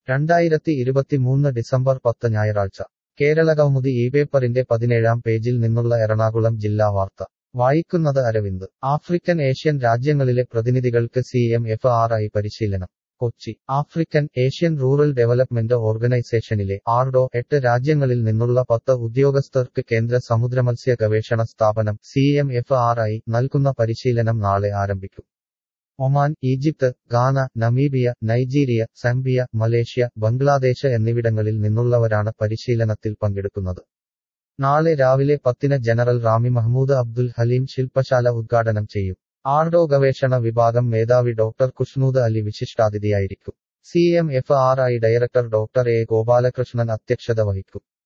രണ്ടായിരത്തി ഇരുപത്തിമൂന്ന് ഡിസംബർ പത്ത് ഞായറാഴ്ച കേരളകൗമുദി ഈ പേപ്പറിന്റെ പതിനേഴാം പേജിൽ നിന്നുള്ള എറണാകുളം ജില്ലാ വാർത്ത വായിക്കുന്നത് അരവിന്ദ് ആഫ്രിക്കൻ ഏഷ്യൻ രാജ്യങ്ങളിലെ പ്രതിനിധികൾക്ക് C M F R I പരിശീലനം Kochi African Asian rural development ഓർഗനൈസേഷനിലെ ആർഡോ എട്ട് രാജ്യങ്ങളിൽ നിന്നുള്ള പത്ത് ഉദ്യോഗസ്ഥർക്ക് കേന്ദ്ര സമുദ്രമത്സ്യ ഗവേഷണ സ്ഥാപനം C M F R I നൽകുന്ന പരിശീലനം നാളെ ആരംഭിക്കും Oman Egypt Ghana Namibia Nigeria Zambia Malaysia Bangladesh എന്നിവിടങ്ങളിൽ നിന്നുള്ളവരാണ് പരിശീലനത്തിൽ പങ്കെടുക്കുന്നത് നാളെ രാവിലെ പത്തിന് general Rami Mahmoud Abdul Haleem ശില്പശാല ഉദ്ഘാടനം ചെയ്യും ആർഡോ ഗവേഷണ വിഭാഗം മേധാവി ഡോക്ടർ കുഷ്നൂദ് അലി വിശിഷ്ടാതിഥിയായിരിക്കും C M F R I director doctor A Gopalakrishnan അധ്യക്ഷത വഹിക്കും